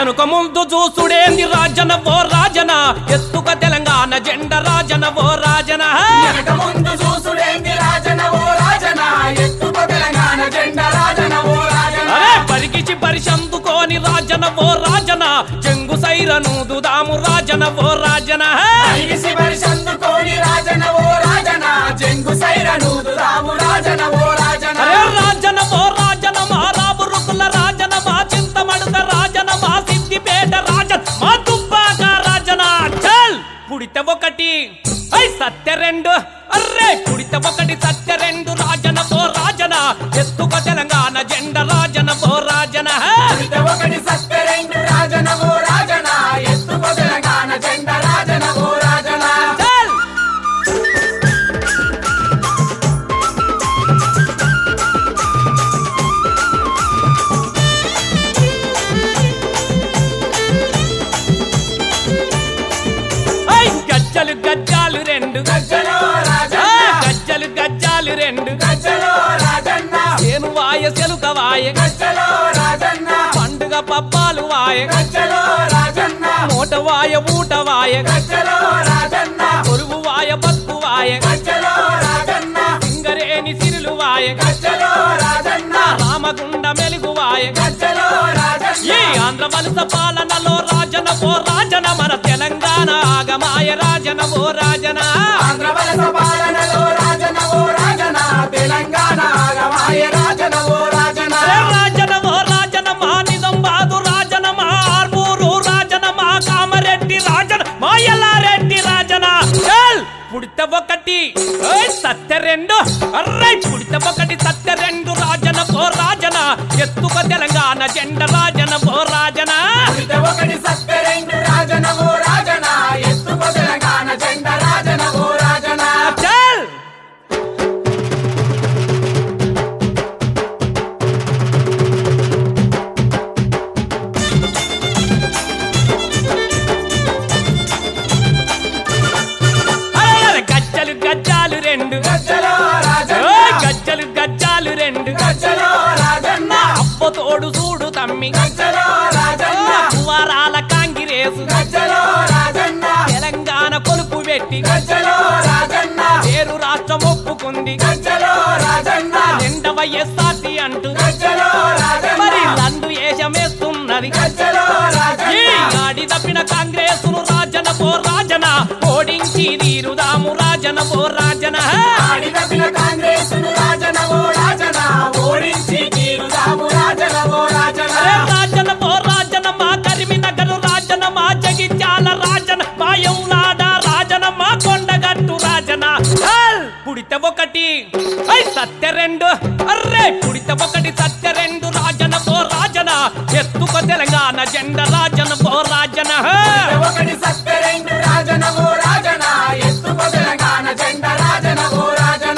ఎనుక ముందు చూసుడేంది రాజన ఓ రాజన ఎత్తుక తెలంగాణ జెండ రాజన ఓ రాజన వెనక ముందు చూసుడేంది రాజన ఓ రాజన ఎత్తుకో తెలంగాణ జెండా రాజన ఓ రాజన అరే పరికిచి పరిశందుకోని రాజన ఓ రాజన చెంగు సైరను దుదాము రాజన ఓ రాజన ఐగిసి పరిసందుకోని రాజన ఓ రాజన జంగు సైరను రాము రాజన ఓ రాజన అరే రాజన ఓ రాజన మా రాబు రుకుల రాజన మా చింతమడుక రాజన మా సిద్దిపేట రాజన మా దుబ్బాక రాజన చల్ పుడిత ఒకటి ఐ సత్య రెండు అర్రే పుడిత ఒకటి సత్య రెండు రాజన ఓ రాజన ఎత్తుక తెలంగాణ జెండ రాజన ఓ రాజన ఇద ఒకటి సత్యరెండు రాజన ఓ రాజన ఎత్తుకో తెలంగాణ జెండా రాజన ఓ రాజన చల్ ఐ గజ్జలు గజ్జాలు రెండు గజ్జలో ఆ, రాజన్న గజ్జలు గజ్జాలు రెండు గజ్జలో రాజన్న సేను వాయ సెలుక వాయ గజ్జలో రాజన్న పండుగ పప్పాలు వాయ గజ్జలో రాజన్న మూట వాయ ఊట వాయ గజ్జలో రాజన్న కొరువు వాయ బతుకు వాయ గజ్జలో రాజన్న సింగరేని సిరులు వాయ గజ్జలో రాజన్న రామగుండ మెలుగు వాయ గజ్జలో రాజన్న ఈ ఆంధ్ర వలస పాలనలో రాజన ఓ రాజన మన తెలంగాణ ఆగమాయ రాజన ఓ రాజన ఆంధ్ర వలస పాలనలో రాజన ఓ రాజన తెలంగాణ ఆగమాయ రాజన ఓ రాజన అరే రాజన ఓ రాజన మా నిజంబాదు రాజన మా ఆర్మూరు రాజన మా కామరెడ్డి రాజన మా ఎల్లారెడ్డి రాజన చల్ పుడిత ఒకటి ఓయ్ సత్య రెండు అర్రై పుడిత ఒకటి సత్య రెండు రాజన ఓ రాజన ఎత్తుక తెలంగాణ జెండ రాజన ఓ రాజన ఇద ఒకటి సత్యరెండు రాజన ఓ రాజన ఎత్తుకో తెలంగాణ జెండా రాజన ఓ రాజన చల్ అరే అరే గజ్జలు గజ్జాలు రెండు గజ్జలో రాజన్న ఓయ్ గజ్జలు గజ్జాలు రెండు గజ్జలో రాజన్న అప్ప తోడు చూడు తమ్మి గజ్జలో రాజన్న కువారాల కాంగిరేసు గజ్జలో రాజన్న తెలంగాణ కొలుపు పెట్టి గజ్జలో రాజన్న పేరు రాష్ట్రం ఒప్పుకుంది గజ్జలో రాజన్న నిండవ ఎస్సాసి అంటూ గజ్జలో మరి రాజన్న లండు వేషమేస్తున్నది గజ్జలో ఈ రాజన్న గాడి తప్పిన కాంగ్రెసును రాజన పో రాజన ఓడించి తీరుదాము రాజన పో రాజన ఆడిదపిన కాంగ్రెసును రాజన ఓ రాజన ఓడించి తీరుదాము రాజన ఓ రాజన అరే రాజన పో రాజన మా కరిమినగరు రాజన మా జగిత్యాల రాజన మా యమునాడ రాజన మా కొండగట్టు రాజన చల్! పుడిత ఒకటి ఐ సత్య రెండు అర్రే పుడిత ఒకటి సత్య రెండు రాజన పో రాజన ఎత్తుక తెలంగాణ జెండ రాజన పో రాజన ఒకటి సత్యరెండు రాజన ఓ రాజన ఎత్తుకో తెలంగాణ జెండా రాజన ఓ రాజన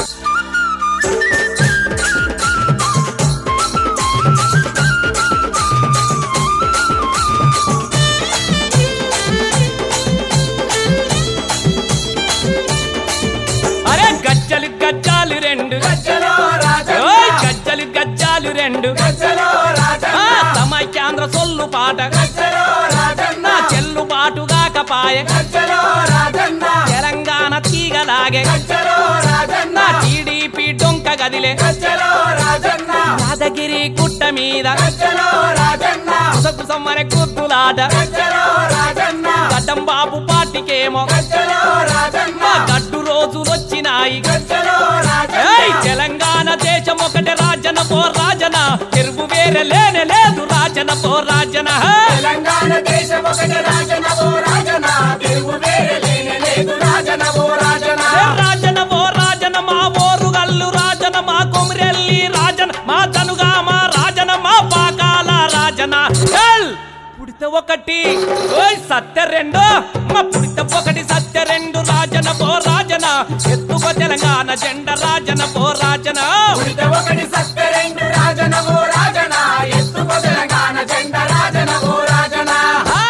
అరే గజ్జలు గజ్జాలు రెండు గజ్జలో రాజన్న ఓయ్ గజ్జలు గజ్జాలు రెండు గజ్జలో ఆ రాజన్న సమైక్యాంధ్ర సొల్లు పాట గజ్జలో రాజన్న నా చెల్లుబాటుగాక పాయ గజ్జలో రాజన్న తెలంగాణ తీగలాగే గజ్జలో రాజన్న నా టీడీపీ డొంక గదిలే గజ్జలో రాజన్న యాదగిరి గుట్ట మీద గజ్జలో రాజన్న కుసకుసమ్మనే గుర్తులాట గజ్జలో రాజన్న గడ్డం బాబు పార్టీకేమో గజ్జలో రాజన్న మా గడ్డు రోజులు వచ్చినాయి గజ్జలో రాజన్న ఏయ్ తెలంగాణ దేశం ఒకటి రాజన పో రాజన తెరువు వేరే లేనే లేదు రాజన పో రాజన తెలంగాణ దేశం ఒకటి రాజన ఓ రాజన తెలుగు వేరే లేనే లేదు రాజన ఓ రాజన ఏ రాజన ఓ రాజన మా ఓరుగల్లు రాజన మా కొమిరెల్లి రాజన మా తనుగా మా రాజన మా పాకాల రాజన చల్! పుడిత ఒకటి ఓయ్ సత్య రెండు మా పుడిత ఒకటి సత్య రెండు రాజన పో రాజన ఎత్తుకో తెలంగాణ జెండ రాజన పో రాజన ఉడిత ఒకటి సత్యరెండు రాజన ఓ రాజన ఎత్తుకో తెలంగాణ జెండా రాజన ఓ రాజన ఆ!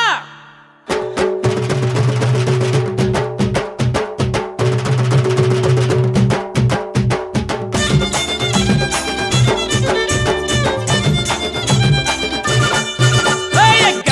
ఏయ్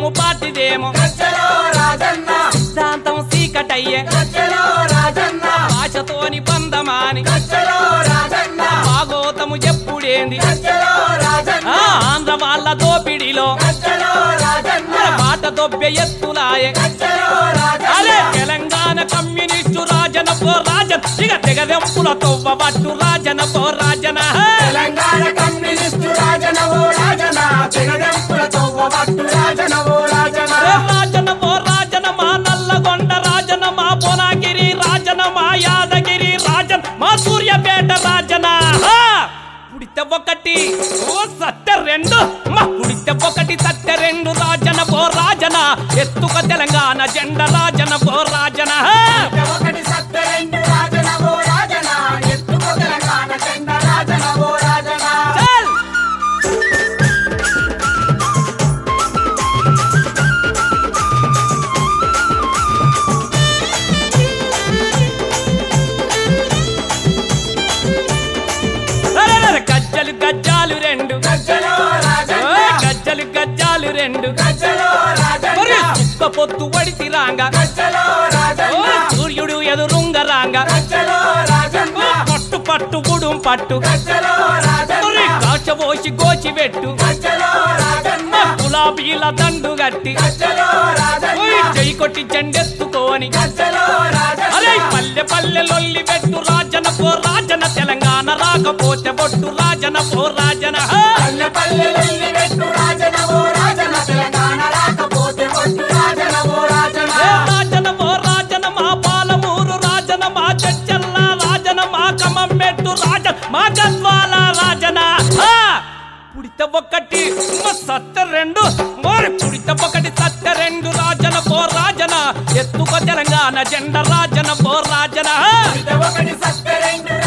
సీఎం పార్టీదేమో గజ్జలో రాజన్న సిద్ధాంతం సీకటయ్యే గజ్జలో రాజన్న భాషతోని బంధమాని గజ్జలో రాజన్న భాగోతము ఎప్పుడేంది గజ్జలో రాజన్న ఆ ఆంధ్ర వాళ్ళ దోపిడిలో గజ్జలో రాజన్న మన మాట దొబ్బె ఎత్తులాయే గజ్జలో అదే రాజన్న తెలంగాణ కమ్యూనిస్టు రాజన పో రాజన్ ఇక తెగదెంపుల తొవ్వబట్టు రాజన పో రాజన తెలంగాణ కమ్యూనిస్టు రాజన ఓ రాజన తెగదెంపులతో పట్టు రాజన ఓ రాజన ఏ రాజన పో రాజన మా నల్లగొండ రాజన మా భువనగిరి రాజన మా యాదగిరి రాజన్ మా సూర్యపేట రాజన హా! పుడితే ఒకటి ఓ సత్య రెండు మా పుడితే ఒకటి సత్య రెండు రాజన పో రాజన ఎత్తుక తెలంగాణ జెండ రాజన పో రాజన హా! ఒకటి సత్య రెండు రాజన ఓ రాజన ఎత్తుకో తెలంగాణ చెండ రాజన ఓ రాజన చల్! అరెరెరె, గజ్జలు గజ్జాలు రెండు గజ్జలో రాజన్న ఓయ్, గజ్జలు గజ్జాలు రెండు గజ్జలో మరి రాజన్న సుక్క పొత్తు వడిసి రాంగ గజ్జలో రాజన్న ఓయ్, సూర్యుడు ఎదురుంగ రాంగ గజ్జలో రాజన్న ఓయ్, పట్టు పట్టు గుడుం పట్టు గజ్జలో మరి రాజన్న కాచబోసి గోచి పెట్టు గజ్జలో రాజన్న గులాబీల దండు గట్టి గజ్జలో రాజన్న ఓయ్, జై కొట్టి చెండెత్తుకోని గజ్జలో అరే రాజన్న పల్లె పల్లె లొల్లి పెట్టు రాజన పో రాజన తెలంగాణ రాకపోతే బొట్టు రాజన పో రాజన హా! పల్లె పల్లె వెళ్ళి పెట్టు రాజన ఓ రాజన తెలంగాణ రాకపోతే ఒట్టు రాజన ఓ రాజన ఏ రాజన ఓ రాజన మా పాలమూరు రాజన మా చచ్చల్ల రాజన మా కమమ్మెట్టు రాజన మా గద్వాల రాజన హా! పుడిత ఒకటి మా సత్త రెండు మరి పుడిత ఒకటి సత్త రెండు రాజన పో రాజన ఎత్తుకో తెలంగాణ జెండ రాజన పో రాజన హా! ఒకటి సత్య రెండు